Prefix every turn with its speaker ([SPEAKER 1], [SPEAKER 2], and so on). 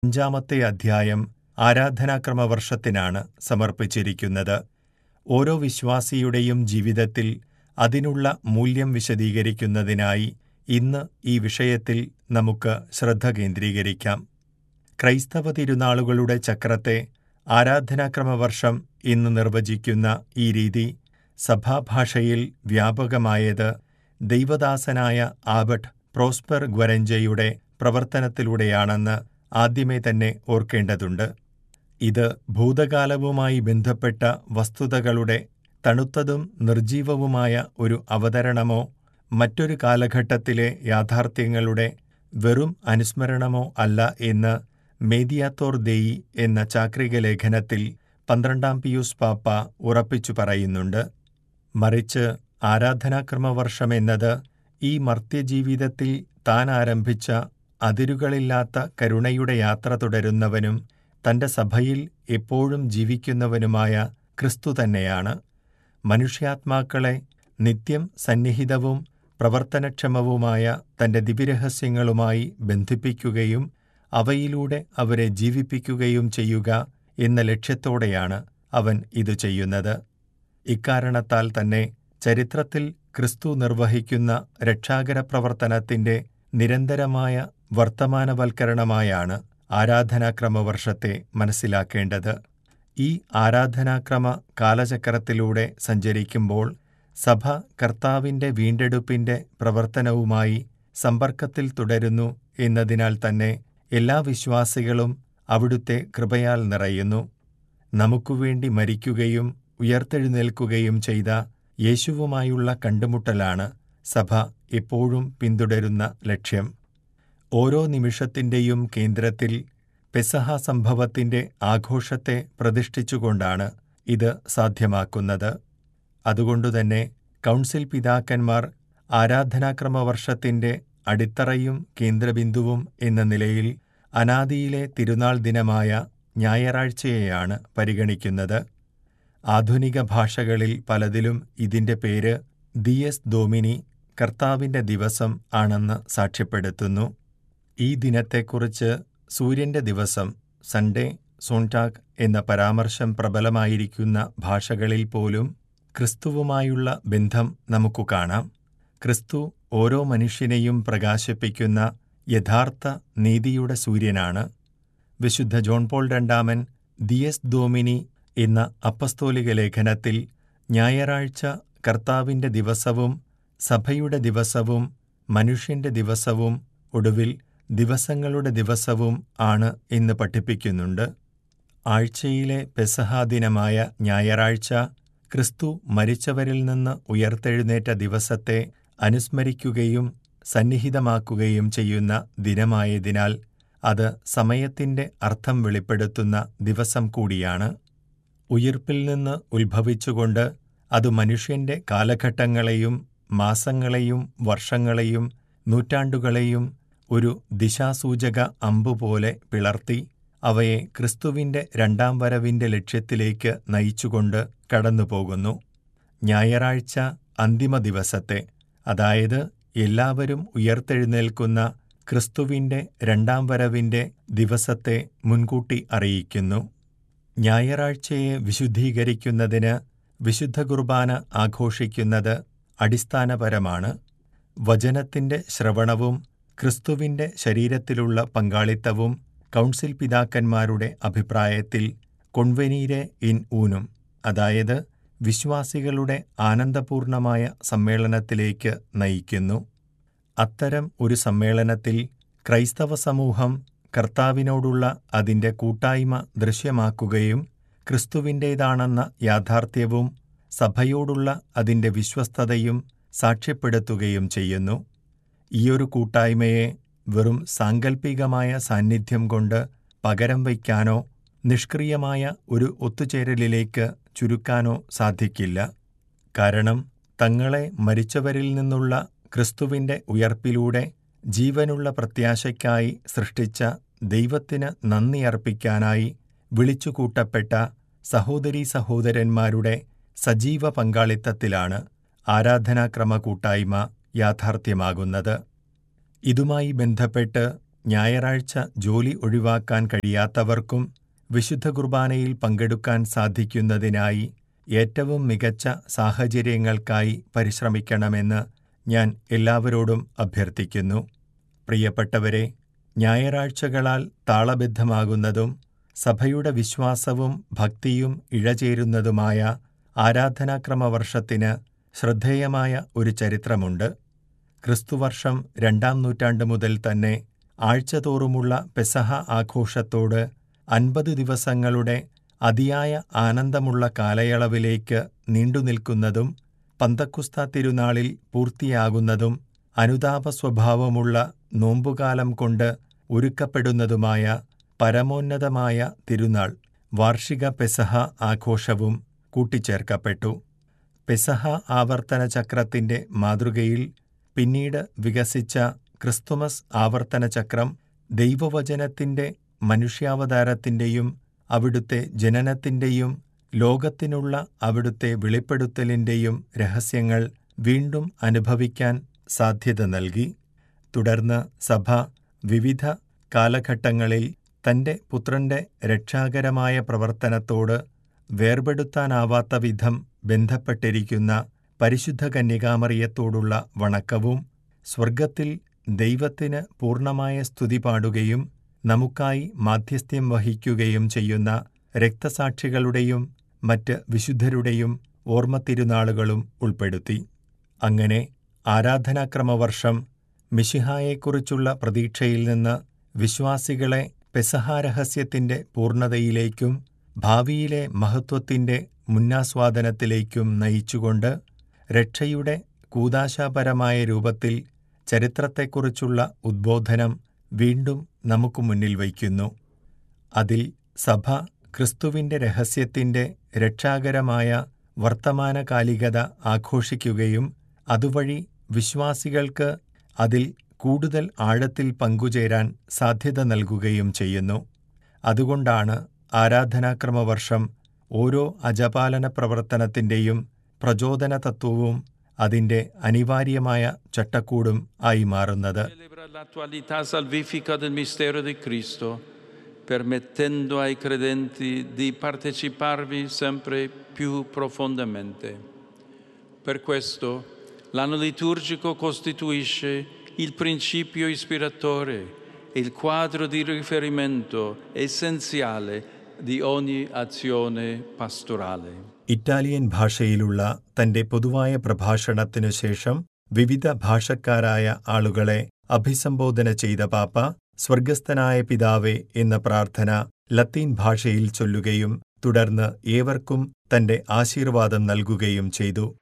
[SPEAKER 1] അഞ്ചാമത്തെ അധ്യായം ആരാധനാക്രമ വർഷത്തിനാണ് സമർപ്പിച്ചിരിക്കുന്നത്. ഓരോ വിശ്വാസിയുടെയും ജീവിതത്തിൽ അതിനുള്ള മൂല്യം വിശദീകരിക്കുന്നതിനായി ഇന്ന് ഈ വിഷയത്തിൽ നമുക്ക് ശ്രദ്ധ കേന്ദ്രീകരിക്കാം. ക്രൈസ്തവ തിരുനാളുകളുടെ ചക്രത്തെ ആരാധനാക്രമവർഷം എന്ന് നിർവചിക്കുന്ന ഈ രീതി സഭാഭാഷയിൽ വ്യാപകമായത് ദൈവദാസനായ ആബട്ട് പ്രോസ്പെർ ഗ്വരഞ്ചയുടെ പ്രവർത്തനത്തിലൂടെയാണെന്ന് ആദ്യമേ തന്നെ ഓർക്കേണ്ടതുണ്ട്. ഇത് ഭൂതകാലവുമായി ബന്ധപ്പെട്ട വസ്തുതകളുടെ തണുത്തതും നിർജ്ജീവവുമായ ഒരു അവതരണമോ മറ്റൊരു കാലഘട്ടത്തിലെ യാഥാർത്ഥ്യങ്ങളുടെ വെറും അനുസ്മരണമോ അല്ല എന്ന് മേദിയാത്തോർ ദെയി എന്ന ചാക്രിക ലേഖനത്തിൽ പന്ത്രണ്ടാം പിയൂസ് പാപ്പ ഉറപ്പിച്ചു പറയുന്നുണ്ട്. മറിച്ച് ആരാധനാക്രമവർഷമെന്നത് ഈ മർത്യജീവിതത്തിൽ താൻ ആരംഭിച്ച അതിരുകളില്ലാത്ത കരുണയുടെ യാത്ര തുടരുന്നവനും തന്റെ സഭയിൽ എപ്പോഴും ജീവിക്കുന്നവനുമായ ക്രിസ്തു തന്നെയാണ്. മനുഷ്യാത്മാക്കളെ നിത്യം സന്നിഹിതവും പ്രവർത്തനക്ഷമവുമായ തന്റെ ദിവ്യരഹസ്യങ്ങളുമായി ബന്ധിപ്പിക്കുകയും അവയിലൂടെ അവരെ ജീവിപ്പിക്കുകയും ചെയ്യുക എന്ന ലക്ഷ്യത്തോടെയാണ് അവൻ ഇത് ചെയ്യുന്നത്. ഇക്കാരണത്താൽ തന്നെ ചരിത്രത്തിൽ ക്രിസ്തു നിർവഹിക്കുന്ന രക്ഷാകര പ്രവർത്തനത്തിന്റെ നിരന്തരമായ വർത്തമാനവൽക്കരണമായാണ് ആരാധനാക്രമവർഷത്തെ മനസ്സിലാക്കേണ്ടത്. ഈ ആരാധനാക്രമ കാലചക്രത്തിലൂടെ സഞ്ചരിക്കുമ്പോൾ സഭ കർത്താവിന്റെ വീണ്ടെടുപ്പിന്റെ പ്രവർത്തനവുമായി സമ്പർക്കത്തിൽ തുടരുന്നു എന്നതിനാൽ തന്നെ എല്ലാ വിശ്വാസികളും അവിടുത്തെ കൃപയാൽ നിറയുന്നു. നമുക്കുവേണ്ടി മരിക്കുകയും ഉയിർത്തെഴുന്നേൽക്കുകയും ചെയ്ത യേശുവുമായുള്ള കണ്ടുമുട്ടലാണ് സഭ എപ്പോഴും പിന്തുടരുന്ന ലക്ഷ്യം. ഓരോ നിമിഷത്തിന്റെയും കേന്ദ്രത്തിൽ പെസഹ സംഭവത്തിന്റെ ആഘോഷത്തെ പ്രതിഷ്ഠിച്ചുകൊണ്ടാണ് ഇത് സാധ്യമാക്കുന്നത്. അതുകൊണ്ടുതന്നെ കൗൺസിൽ പിതാക്കന്മാർ ആരാധനാക്രമവർഷത്തിന്റെ അടിത്തറയും കേന്ദ്രബിന്ദുവും എന്ന നിലയിൽ അനാദിയിലെ തിരുനാൾ ദിനമായ ഞായറാഴ്ചയെയാണ് പരിഗണിക്കുന്നത്. ആധുനിക ഭാഷകളിൽ പലതിലും ഇതിന്റെ പേര് ദിയസ് ദോമിനി കർത്താവിന്റെ ദിവസം ആണെന്ന് സാക്ഷ്യപ്പെടുത്തുന്നു. ഈ ദിനത്തെക്കുറിച്ച് സൂര്യന്റെ ദിവസം സൺഡേ സോൺടാഗ് എന്ന പരാമർശം പ്രബലമായിരിക്കുന്ന ഭാഷകളിൽ പോലും ക്രിസ്തുവുമായുള്ള ബന്ധം നമുക്കു കാണാം. ക്രിസ്തു ഓരോ മനുഷ്യനെയും പ്രകാശിപ്പിക്കുന്ന യഥാർത്ഥ നീതിയുടെ സൂര്യനാണ്. വിശുദ്ധ ജോൺ പോൾ രണ്ടാമൻ ദിയസ് ദോമിനി എന്ന അപ്പസ്തോലിക ലേഖനത്തിൽ ഞായറാഴ്ച കർത്താവിന്റെ ദിവസവും സഭയുടെ ദിവസവും മനുഷ്യന്റെ ദിവസവും ഒടുവിൽ ദിവസങ്ങളുടെ ദിവസവും ആണ് എന്ന് പഠിപ്പിക്കുന്നുണ്ട്. ആഴ്ചയിലെ പെസഹ ദിനമായ ഞായറാഴ്ച ക്രിസ്തു മരിച്ചവരിൽ നിന്ന് ഉയിർത്തെഴുന്നേറ്റ ദിവസത്തെ അനുസ്മരിക്കുകയും സന്നിഹിതമാക്കുകയും ചെയ്യുന്ന ദിനമായതിനാൽ അത് സമയത്തിന്റെ അർത്ഥം വെളിപ്പെടുത്തുന്ന ദിവസം കൂടിയാണ്. ഉയിർപ്പിൽ നിന്ന് ഉത്ഭവിച്ചുകൊണ്ട് അത് മനുഷ്യന്റെ കാലഘട്ടങ്ങളെയും മാസങ്ങളെയും വർഷങ്ങളെയും നൂറ്റാണ്ടുകളെയും ഒരു ദിശാസൂചക അമ്പുപോലെ പിളർത്തി അവയെ ക്രിസ്തുവിന്റെ രണ്ടാം വരവിന്റെ ലക്ഷ്യത്തിലേക്ക് നയിച്ചുകൊണ്ട് കടന്നുപോകുന്നു. ഞായറാഴ്ച അന്തിമ ദിവസത്തെ, അതായത് എല്ലാവരും ഉയിർത്തെഴുന്നേൽക്കുന്ന ക്രിസ്തുവിന്റെ രണ്ടാം വരവിന്റെ ദിവസത്തെ മുൻകൂട്ടി അറിയിക്കുന്നു. ഞായറാഴ്ചയെ വിശുദ്ധീകരിക്കുന്നതിന് വിശുദ്ധ കുർബാന ആഘോഷിക്കുന്നത് അടിസ്ഥാനപരമാണ്. വചനത്തിന്റെ ശ്രവണവും ക്രിസ്തുവിന്റെ ശരീരത്തിലുള്ള പങ്കാളിത്തവും കൗൺസിൽ പിതാക്കന്മാരുടെ അഭിപ്രായത്തിൽ കൊൺവെനീരെ ഇൻ ഊനും, അതായത് വിശ്വാസികളുടെ ആനന്ദപൂർണ്ണമായ സമ്മേളനത്തിലേക്ക് നയിക്കുന്നു. അത്തരം ഒരു സമ്മേളനത്തിൽ ക്രൈസ്തവ സമൂഹം കർത്താവിനോടുള്ള അതിന്റെ കൂട്ടായ്മ ദൃശ്യമാക്കുകയും ക്രിസ്തുവിന്റേതാണെന്ന യാഥാർത്ഥ്യവും സഭയോടുള്ള അതിന്റെ വിശ്വസ്തതയും സാക്ഷ്യപ്പെടുത്തുകയും ചെയ്യുന്നു. ഈയൊരു കൂട്ടായ്മയെ വെറും സാങ്കല്പികമായ സാന്നിധ്യം കൊണ്ട് പകരം വയ്ക്കാനോ നിഷ്ക്രിയമായ ഒരു ഒത്തുചേരലിലേക്ക് ചുരുക്കാനോ സാധിക്കില്ല. കാരണം തങ്ങളെ മരിച്ചവരിൽ നിന്നുള്ള ക്രിസ്തുവിന്റെ ഉയിർപ്പിലൂടെ ജീവനുള്ള പ്രത്യാശയ്ക്കായി സൃഷ്ടിച്ച ദൈവത്തിന് നന്ദി അർപ്പിക്കാനായി വിളിച്ചുകൂട്ടപ്പെട്ട സഹോദരീസഹോദരന്മാരുടെ സജീവ പങ്കാളിത്തത്തിലാണ് ആരാധനാക്രമ കൂട്ടായ്മ യാഥാർത്ഥ്യമാകുന്നത്. ഇതുമായി ബന്ധപ്പെട്ട് ഞായറാഴ്ച ജോലി ഒഴിവാക്കാൻ കഴിയാത്തവർക്കും വിശുദ്ധ കുർബാനയിൽ പങ്കെടുക്കാൻ സാധിക്കുന്നതിനായി ഏറ്റവും മികച്ച സാഹചര്യങ്ങൾക്കായി പരിശ്രമിക്കണമെന്ന് ഞാൻ എല്ലാവരോടും അഭ്യർത്ഥിക്കുന്നു പ്രിയപ്പെട്ടവരെ ഞായറാഴ്ചകളാൽ താളബദ്ധമാകുന്നതും സഭയുടെ വിശ്വാസവും ഭക്തിയും ഇഴചേരുന്നതുമായ ആരാധനാക്രമവർഷത്തിന് ശ്രദ്ധേയമായ ഒരു ചരിത്രമുണ്ട് ക്രിസ്തുവർഷം രണ്ടാം നൂറ്റാണ്ട് മുതൽ തന്നെ ആഴ്ചതോറുമുള്ള പെസഹ ആഘോഷത്തോട് അൻപത് ദിവസങ്ങളുടെ അതിയായ ആനന്ദമുള്ള കാലയളവിലേക്ക് നീണ്ടുനിൽക്കുന്നതും പന്തക്കുസ്ത തിരുനാളിൽ പൂർത്തിയാകുന്നതും അനുതാപ സ്വഭാവമുള്ള നോമ്പുകാലം കൊണ്ട് ഒരുക്കപ്പെടുന്നതുമായ പരമോന്നതമായ തിരുനാൾ വാർഷിക പെസഹ ആഘോഷവും കൂട്ടിച്ചേർക്കപ്പെട്ടു പെസഹ ആവർത്തന ചക്രത്തിന്റെ മാതൃകയിൽ പിന്നീട് വികസിച്ച ക്രിസ്തുമസ് ആവർത്തന ചക്രം ദൈവവചനത്തിന്റെ മനുഷ്യാവതാരത്തിന്റെയും അവിടുത്തെ ജനനത്തിന്റെയും ലോകത്തിനുള്ള അവിടുത്തെ വെളിപ്പെടുത്തലിന്റെയും രഹസ്യങ്ങൾ വീണ്ടും അനുഭവിക്കാൻ സാധ്യത നൽകി തുടർന്ന് സഭ വിവിധ കാലഘട്ടങ്ങളിൽ തന്റെ പുത്രന്റെ രക്ഷാകരമായ പ്രവർത്തനത്തോട് വേർപെടുത്താനാവാത്ത വിധം ബന്ധപ്പെട്ടിരിക്കുന്ന പരിശുദ്ധ കന്യകാമറിയത്തോടുള്ള വണക്കവും സ്വർഗത്തിൽ ദൈവത്തിന് പൂർണ്ണമായ സ്തുതി പാടുകയും നമുക്കായി മാധ്യസ്ഥ്യം വഹിക്കുകയും ചെയ്യുന്ന രക്തസാക്ഷികളുടെയും മറ്റ് വിശുദ്ധരുടെയും ഓർമ്മത്തിരുനാളുകളും ഉൾപ്പെടുത്തി അങ്ങനെ ആരാധനാക്രമവർഷം മിശിഹായെക്കുറിച്ചുള്ള പ്രതീക്ഷയിൽ നിന്ന് വിശ്വാസികളെ പെസഹാരഹസ്യത്തിന്റെ പൂർണ്ണതയിലേക്കും ഭാവിയിലെ മഹത്വത്തിന്റെ മുന്നാസ്വാദനത്തിലേക്കും നയിച്ചുകൊണ്ട് രക്ഷയുടെ കൂതാശാപരമായ രൂപത്തിൽ ചരിത്രത്തെക്കുറിച്ചുള്ള ഉദ്ബോധനം വീണ്ടും നമുക്ക് മുന്നിൽ വയ്ക്കുന്നു അതിൽ സഭ ക്രിസ്തുവിന്റെ രഹസ്യത്തിന്റെ രക്ഷാകരമായ വർത്തമാനകാലികത ആഘോഷിക്കുകയും അതുവഴി വിശ്വാസികൾക്ക് അതിൽ കൂടുതൽ ആഴത്തിൽ പങ്കുചേരാൻ സാധ്യത നൽകുകയും ചെയ്യുന്നു അതുകൊണ്ടാണ് ആരാധനാക്രമവർഷം ഓരോ അജപാലന പ്രവർത്തനത്തിന്റെയും പ്രചോദന തത്വവും അതിന്റെ അനിവാര്യമായ ചട്ടക്കൂടും ആയി മാറുന്നത്
[SPEAKER 2] celebra l'attualità salvifica del mistero di Cristo, permettendo ai credenti di parteciparvi sempre più profondamente. Per questo l'anno liturgico costituisce il principio ispiratore e il quadro di riferimento essenziale di ogni azione pastorale.
[SPEAKER 1] Italian ഭാഷയിലുള്ള തന്റെ പൊതുവായ പ്രഭാഷണത്തിനു ശേഷം വിവിധ ഭാഷക്കാരായ ആളുകളെ അഭിസംബോധന ചെയ്ത പാപ്പ സ്വർഗസ്ഥനായ പിതാവേ എന്ന പ്രാർത്ഥന ലത്തീൻ ഭാഷയിൽ ചൊല്ലുകയും തുടർന്ന് ഏവർക്കും തന്റെ ആശീർവാദം നൽകുകയും ചെയ്തു